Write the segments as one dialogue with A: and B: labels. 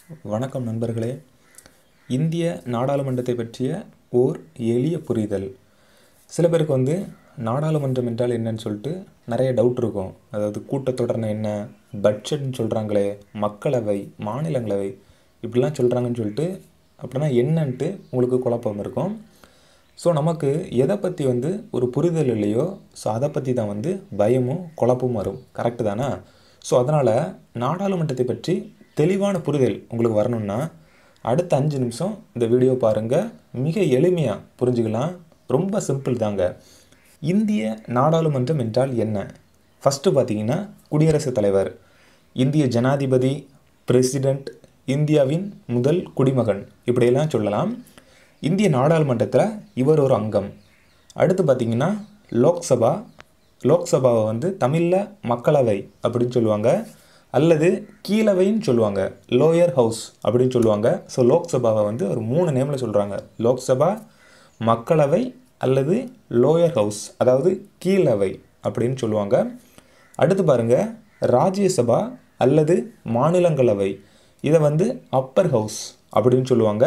A: வணக்கம் நண்பர்களே இந்திய நாடாளுமன்றத்தை பற்றிய ஓர் எளிய புரிதல் சில பேருக்கு வந்து நாடாளுமன்றம் என்றால் என்னன்னு சொல்லிட்டு நிறைய டவுட் இருக்கும் அதாவது கூட்டத்தொடர்னா என்ன பட்ஜெட்னு சொல்கிறாங்களே மக்களவை மாநிலங்களவை இப்படிலாம் சொல்கிறாங்கன்னு சொல்லிட்டு அப்படின்னா என்னன்ட்டு உங்களுக்கு குழப்பம் இருக்கும் ஸோ நமக்கு எதை பற்றி வந்து ஒரு புரிதல் இல்லையோ ஸோ அதை பற்றி தான் வந்து பயமும் குழப்பமும் வரும் கரெக்டு தானே ஸோ அதனால் நாடாளுமன்றத்தை பற்றி தெளிவான புரிதல் உங்களுக்கு வரணும்னா அடுத்த அஞ்சு நிமிஷம் இந்த வீடியோ பாருங்கள் மிக எளிமையாக புரிஞ்சுக்கலாம் ரொம்ப சிம்பிள் தாங்க இந்திய நாடாளுமன்றம் என்றால் என்ன ஃபஸ்ட்டு பார்த்தீங்கன்னா குடியரசுத் தலைவர் இந்திய ஜனாதிபதி பிரசிடெண்ட் இந்தியாவின் முதல் குடிமகன் இப்படியெல்லாம் சொல்லலாம் இந்திய நாடாளுமன்றத்தில் இவர் ஒரு அங்கம் அடுத்து பார்த்தீங்கன்னா லோக்சபா லோக்சபாவை வந்து தமிழில் மக்களவை அப்படின்னு சொல்லுவாங்க அல்லது கீழவைன்னு சொல்லுவாங்க லோயர் ஹவுஸ் அப்படின்னு சொல்லுவாங்க ஸோ லோக்சபாவை வந்து ஒரு மூணு நேமில் சொல்கிறாங்க லோக்சபா மக்களவை அல்லது லோயர் ஹவுஸ் அதாவது கீழவை அப்படின்னு சொல்லுவாங்க அடுத்து பாருங்கள் ராஜ்யசபா அல்லது மாநிலங்களவை இதை வந்து அப்பர் ஹவுஸ் அப்படின்னு சொல்லுவாங்க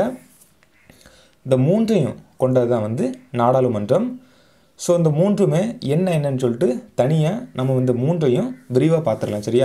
A: இந்த மூன்றையும் கொண்டது தான் வந்து நாடாளுமன்றம் ஸோ இந்த மூன்றுமே என்ன என்னன்னு சொல்லிட்டு தனியாக நம்ம இந்த மூன்றையும் விரிவாக பார்த்துடலாம் சரியா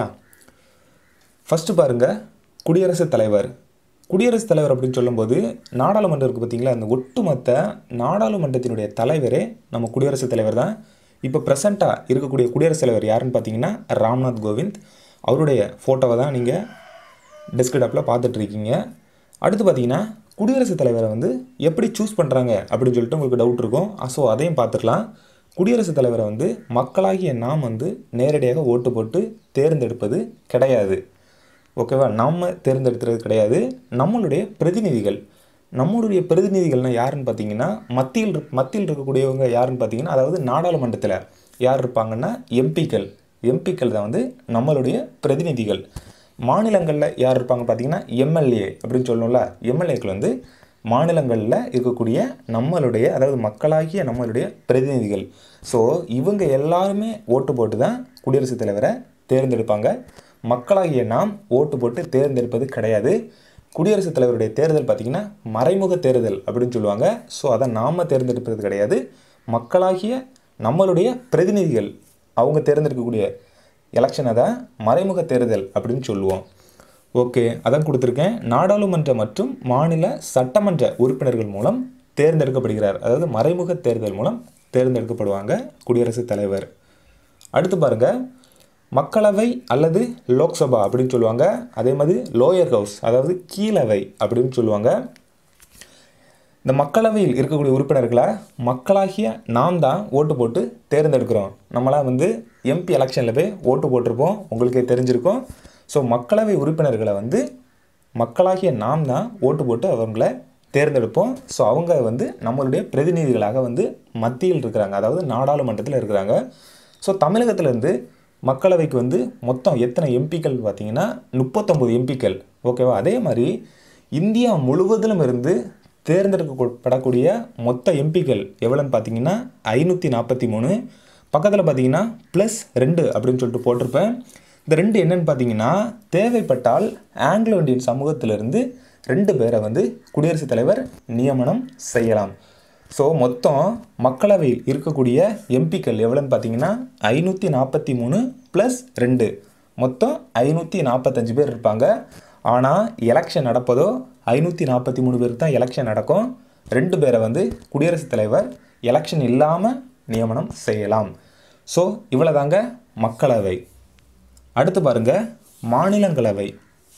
A: ஃபஸ்ட்டு பாருங்கள் குடியரசுத் தலைவர் குடியரசுத் தலைவர் அப்படின்னு சொல்லும்போது நாடாளுமன்றம் இருக்குது பார்த்தீங்களா அந்த ஒட்டுமொத்த நாடாளுமன்றத்தினுடைய தலைவரே நம்ம குடியரசுத் தலைவர் தான் இப்போ ப்ரெசண்ட்டாக இருக்கக்கூடிய குடியரசுத் தலைவர் யாருன்னு பார்த்தீங்கன்னா ராம்நாத் கோவிந்த் அவருடைய ஃபோட்டோவை தான் நீங்கள் டெஸ்க்டாப்பில் பார்த்துட்ருக்கீங்க அடுத்து பார்த்தீங்கன்னா குடியரசுத் தலைவரை வந்து எப்படி சூஸ் பண்ணுறாங்க அப்படின்னு சொல்லிட்டு உங்களுக்கு டவுட் இருக்கும் ஸோ அதையும் பார்த்துக்கலாம் குடியரசுத் தலைவரை வந்து மக்களாகிய நாம் வந்து நேரடியாக ஓட்டு போட்டு தேர்ந்தெடுப்பது கிடையாது ஓகேவா நம்ம தேர்ந்தெடுக்கிறது கிடையாது நம்மளுடைய பிரதிநிதிகள் நம்மளுடைய பிரதிநிதிகள்னால் யாருன்னு பார்த்தீங்கன்னா மத்தியில் இருக்- மத்தியில் இருக்கக்கூடியவங்க யாருன்னு பார்த்தீங்கன்னா அதாவது நாடாளுமன்றத்தில் யார் இருப்பாங்கன்னா எம்பிக்கள் எம்பிக்கள் தான் வந்து நம்மளுடைய பிரதிநிதிகள் மாநிலங்களில் யார் இருப்பாங்க பார்த்தீங்கன்னா எம்எல்ஏ அப்படின்னு சொல்லணும்ல எம்எல்ஏக்கள் வந்து மாநிலங்களில் இருக்கக்கூடிய நம்மளுடைய அதாவது மக்களாகிய நம்மளுடைய பிரதிநிதிகள் ஸோ இவங்க எல்லாருமே ஓட்டு போட்டு தான் குடியரசுத் தலைவரை தேர்ந்தெடுப்பாங்க மக்களாகிய நாம் ஓட்டு போட்டு தேர்ந்தெடுப்பது கிடையாது குடியரசுத் தலைவருடைய தேர்தல் பார்த்திங்கன்னா மறைமுக தேர்தல் அப்படின்னு சொல்லுவாங்க ஸோ அதை நாம் தேர்ந்தெடுப்பது கிடையாது மக்களாகிய நம்மளுடைய பிரதிநிதிகள் அவங்க தேர்ந்தெடுக்கக்கூடிய எலெக்ஷனை தான் மறைமுக தேர்தல் அப்படின்னு சொல்லுவோம் ஓகே அதான் கொடுத்துருக்கேன் நாடாளுமன்ற மற்றும் மாநில சட்டமன்ற உறுப்பினர்கள் மூலம் தேர்ந்தெடுக்கப்படுகிறார் அதாவது மறைமுக தேர்தல் மூலம் தேர்ந்தெடுக்கப்படுவாங்க குடியரசுத் தலைவர் அடுத்து பாருங்க மக்களவை அல்லது லோக்சபா அப்படின்னு சொல்லுவாங்க அதே மாதிரி லோயர் ஹவுஸ் அதாவது கீழவை அப்படின்னு சொல்லுவாங்க இந்த மக்களவையில் இருக்கக்கூடிய உறுப்பினர்களை மக்களாகிய நாம் தான் ஓட்டு போட்டு தேர்ந்தெடுக்கிறோம் நம்மளாம் வந்து எம்பி எலெக்ஷனில் போய் ஓட்டு போட்டிருப்போம் உங்களுக்கே தெரிஞ்சிருக்கும் ஸோ மக்களவை உறுப்பினர்களை வந்து மக்களாகிய நாம் தான் ஓட்டு போட்டு அவங்கள தேர்ந்தெடுப்போம் ஸோ அவங்க வந்து நம்மளுடைய பிரதிநிதிகளாக வந்து மத்தியில் இருக்கிறாங்க அதாவது நாடாளுமன்றத்தில் இருக்கிறாங்க ஸோ தமிழகத்திலேருந்து மக்களவைக்கு வந்து மொத்தம் எத்தனை எம்பிக்கள் பார்த்தீங்கன்னா முப்பத்தொம்பது எம்பிக்கள் ஓகேவா அதே மாதிரி இந்தியா முழுவதிலும் இருந்து தேர்ந்தெடுக்கப்படக்கூடிய மொத்த எம்பிக்கள் எவ்வளோன்னு பார்த்தீங்கன்னா ஐநூற்றி நாற்பத்தி மூணு பக்கத்தில் பார்த்தீங்கன்னா ப்ளஸ் ரெண்டு அப்படின்னு சொல்லிட்டு போட்டிருப்பேன் இந்த ரெண்டு என்னன்னு பார்த்தீங்கன்னா தேவைப்பட்டால் ஆங்கிலோ இந்தியன் சமூகத்திலிருந்து ரெண்டு பேரை வந்து குடியரசுத் தலைவர் நியமனம் செய்யலாம் ஸோ மொத்தம் மக்களவையில் இருக்கக்கூடிய எம்பிக்கள் எவ்வளோன்னு பார்த்தீங்கன்னா ஐநூற்றி நாற்பத்தி மூணு ப்ளஸ் ரெண்டு மொத்தம் ஐநூற்றி நாற்பத்தஞ்சு பேர் இருப்பாங்க ஆனால் எலெக்ஷன் நடப்பதோ ஐநூற்றி நாற்பத்தி மூணு பேருக்கு தான் எலெக்ஷன் நடக்கும் ரெண்டு பேரை வந்து குடியரசுத் தலைவர் எலெக்ஷன் இல்லாமல் நியமனம் செய்யலாம் ஸோ இவ்வளோதாங்க மக்களவை அடுத்து பாருங்க மாநிலங்களவை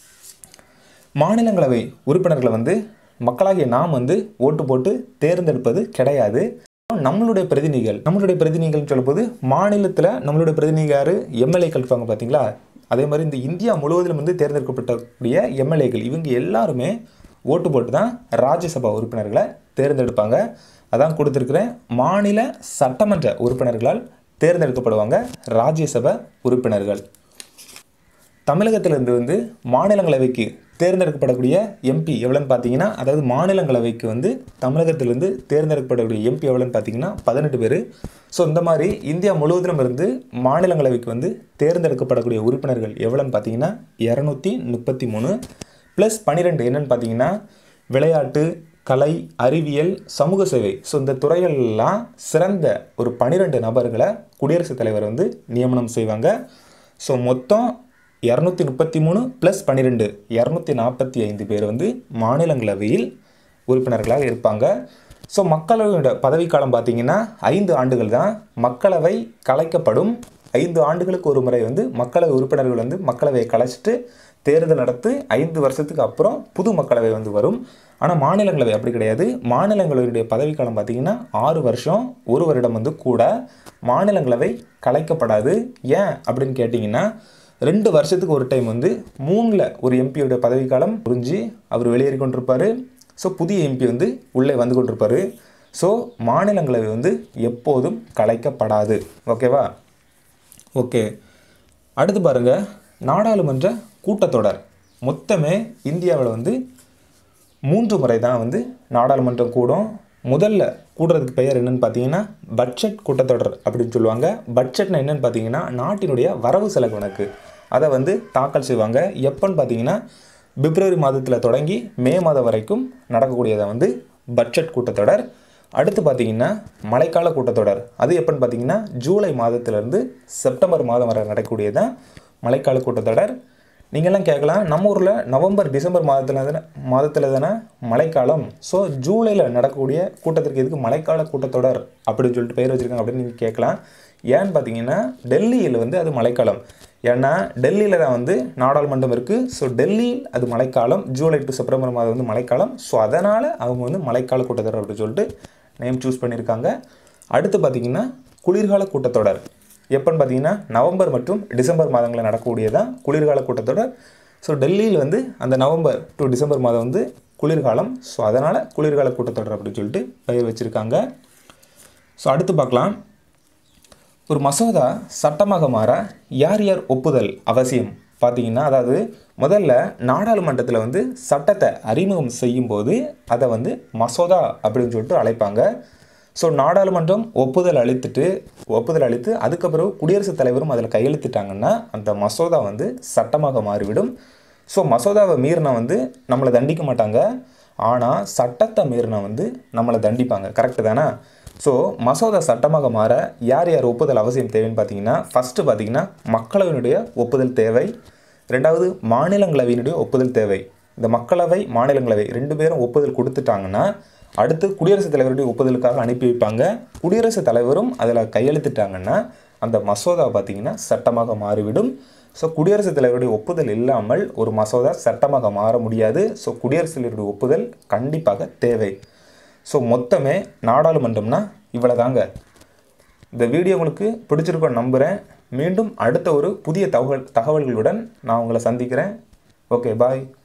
A: மாநிலங்களவை உறுப்பினர்களை வந்து மக்களாகிய நாம் வந்து ஓட்டு போட்டு தேர்ந்தெடுப்பது கிடையாது நம்மளுடைய பிரதிநிதிகள் நம்மளுடைய பிரதிநிதிகள்னு சொல்லும்போது மாநிலத்தில் நம்மளுடைய பிரதிநிதி யார் எம்எல்ஏக்கள் இருப்பாங்க பார்த்தீங்களா அதே மாதிரி இந்த இந்தியா முழுவதிலும் வந்து தேர்ந்தெடுக்கப்பட்டக்கூடிய எம்எல்ஏக்கள் இவங்க எல்லாருமே ஓட்டு போட்டு தான் ராஜ்யசபா உறுப்பினர்களை தேர்ந்தெடுப்பாங்க அதான் கொடுத்துருக்குறேன் மாநில சட்டமன்ற உறுப்பினர்களால் தேர்ந்தெடுக்கப்படுவாங்க ராஜ்யசபா உறுப்பினர்கள் தமிழகத்திலிருந்து வந்து மாநிலங்களவைக்கு தேர்ந்தெடுக்கப்படக்கூடிய எம்பி எவ்வளோன்னு பார்த்தீங்கன்னா அதாவது மாநிலங்களவைக்கு வந்து தமிழகத்திலிருந்து தேர்ந்தெடுக்கப்படக்கூடிய எம்பி எவ்வளோன்னு பார்த்தீங்கன்னா பதினெட்டு பேர் ஸோ இந்த மாதிரி இந்தியா முழுவதிலும் இருந்து மாநிலங்களவைக்கு வந்து தேர்ந்தெடுக்கப்படக்கூடிய உறுப்பினர்கள் எவ்வளோன்னு பார்த்தீங்கன்னா இரநூத்தி முப்பத்தி மூணு ப்ளஸ் பன்னிரெண்டு என்னன்னு பார்த்தீங்கன்னா விளையாட்டு கலை அறிவியல் சமூக சேவை ஸோ இந்த துறைகள்லாம் சிறந்த ஒரு பன்னிரெண்டு நபர்களை குடியரசுத் தலைவர் வந்து நியமனம் செய்வாங்க ஸோ மொத்தம் இரநூத்தி முப்பத்தி மூணு ப்ளஸ் பன்னிரெண்டு இரநூத்தி நாற்பத்தி ஐந்து பேர் வந்து மாநிலங்களவையில் உறுப்பினர்களாக இருப்பாங்க ஸோ மக்களவையோட பதவிக்காலம் பார்த்தீங்கன்னா ஐந்து ஆண்டுகள் தான் மக்களவை கலைக்கப்படும் ஐந்து ஆண்டுகளுக்கு ஒரு முறை வந்து மக்களவை உறுப்பினர்கள் வந்து மக்களவையை கலைச்சிட்டு தேர்தல் நடத்து ஐந்து வருஷத்துக்கு அப்புறம் புது மக்களவை வந்து வரும் ஆனால் மாநிலங்களவை அப்படி கிடையாது மாநிலங்களவையுடைய பதவிக்காலம் பார்த்தீங்கன்னா ஆறு வருஷம் ஒரு வருடம் வந்து கூட மாநிலங்களவை கலைக்கப்படாது ஏன் அப்படின்னு கேட்டிங்கன்னா ரெண்டு வருஷத்துக்கு ஒரு டைம் வந்து மூணில் ஒரு எம்பியோட பதவிக்காலம் புரிஞ்சு அவர் வெளியேறி கொண்டிருப்பார் ஸோ புதிய எம்பி வந்து உள்ளே வந்து கொண்டிருப்பார் ஸோ மாநிலங்களவை வந்து எப்போதும் கலைக்கப்படாது ஓகேவா ஓகே அடுத்து பாருங்க நாடாளுமன்ற கூட்டத்தொடர் மொத்தமே இந்தியாவில் வந்து மூன்று முறை தான் வந்து நாடாளுமன்றம் கூடும் முதல்ல கூடுறதுக்கு பெயர் என்னன்னு பார்த்தீங்கன்னா பட்ஜெட் கூட்டத்தொடர் அப்படின்னு சொல்லுவாங்க பட்ஜெட்னா என்னன்னு பார்த்தீங்கன்னா நாட்டினுடைய வரவு செலவு கணக்கு அதை வந்து தாக்கல் செய்வாங்க எப்போன்னு பார்த்தீங்கன்னா பிப்ரவரி மாதத்தில் தொடங்கி மே மாதம் வரைக்கும் நடக்கக்கூடியதை வந்து பட்ஜெட் கூட்டத்தொடர் அடுத்து பார்த்தீங்கன்னா மழைக்கால கூட்டத்தொடர் அது எப்போன்னு பார்த்தீங்கன்னா ஜூலை மாதத்திலிருந்து செப்டம்பர் மாதம் வரை நடக்கக்கூடியதான் மழைக்கால கூட்டத்தொடர் நீங்கள்லாம் கேட்கலாம் நம்ம ஊரில் நவம்பர் டிசம்பர் மாதத்தில் தானே மாதத்தில் தானே மழைக்காலம் ஸோ ஜூலையில் நடக்கக்கூடிய கூட்டத்திற்கு எதுக்கு மழைக்கால கூட்டத்தொடர் அப்படின்னு சொல்லிட்டு பெயர் வச்சுருக்காங்க அப்படின்னு நீங்கள் கேட்கலாம் ஏன்னு பார்த்தீங்கன்னா டெல்லியில் வந்து அது மழைக்காலம் ஏன்னா டெல்லியில் தான் வந்து நாடாளுமன்றம் இருக்குது ஸோ டெல்லியில் அது மழைக்காலம் ஜூலை டு செப்டம்பர் மாதம் வந்து மழைக்காலம் ஸோ அதனால் அவங்க வந்து மழைக்கால கூட்டத்தொடர் அப்படின்னு சொல்லிட்டு நேம் சூஸ் பண்ணியிருக்காங்க அடுத்து பார்த்தீங்கன்னா குளிர்கால கூட்டத்தொடர் எப்போன்னு பார்த்தீங்கன்னா நவம்பர் மற்றும் டிசம்பர் மாதங்களில் நடக்கக்கூடியதான் குளிர்கால கூட்டத்தொடர் ஸோ டெல்லியில் வந்து அந்த நவம்பர் டு டிசம்பர் மாதம் வந்து குளிர்காலம் ஸோ அதனால் குளிர்கால கூட்டத்தொடர் அப்படின்னு சொல்லிட்டு பெயர் வச்சுருக்காங்க ஸோ அடுத்து பார்க்கலாம் ஒரு மசோதா சட்டமாக மாற யார் யார் ஒப்புதல் அவசியம் பார்த்தீங்கன்னா அதாவது முதல்ல நாடாளுமன்றத்தில் வந்து சட்டத்தை அறிமுகம் செய்யும்போது அதை வந்து மசோதா அப்படின்னு சொல்லிட்டு அழைப்பாங்க ஸோ நாடாளுமன்றம் ஒப்புதல் அளித்துட்டு ஒப்புதல் அளித்து அதுக்கப்புறம் குடியரசுத் தலைவரும் அதில் கையெழுத்திட்டாங்கன்னா அந்த மசோதா வந்து சட்டமாக மாறிவிடும் ஸோ மசோதாவை மீறினா வந்து நம்மளை தண்டிக்க மாட்டாங்க ஆனால் சட்டத்தை மீறினா வந்து நம்மளை தண்டிப்பாங்க கரெக்டு தானே ஸோ மசோதா சட்டமாக மாற யார் யார் ஒப்புதல் அவசியம் தேவைன்னு பார்த்தீங்கன்னா ஃபஸ்ட்டு பார்த்தீங்கன்னா மக்களவையினுடைய ஒப்புதல் தேவை ரெண்டாவது மாநிலங்களவையினுடைய ஒப்புதல் தேவை இந்த மக்களவை மாநிலங்களவை ரெண்டு பேரும் ஒப்புதல் கொடுத்துட்டாங்கன்னா அடுத்து குடியரசுத் தலைவருடைய ஒப்புதலுக்காக அனுப்பி வைப்பாங்க குடியரசுத் தலைவரும் அதில் கையெழுத்திட்டாங்கன்னா அந்த மசோதா பார்த்தீங்கன்னா சட்டமாக மாறிவிடும் ஸோ குடியரசுத் தலைவருடைய ஒப்புதல் இல்லாமல் ஒரு மசோதா சட்டமாக மாற முடியாது ஸோ குடியரசுத் தலைவருடைய ஒப்புதல் கண்டிப்பாக தேவை ஸோ மொத்தமே நாடாளுமன்றம்னா இவ்வளோதாங்க இந்த வீடியோ உங்களுக்கு பிடிச்சிருக்கோன்னு நம்புகிறேன் மீண்டும் அடுத்த ஒரு புதிய தகவல் தகவல்களுடன் நான் உங்களை சந்திக்கிறேன் ஓகே பாய்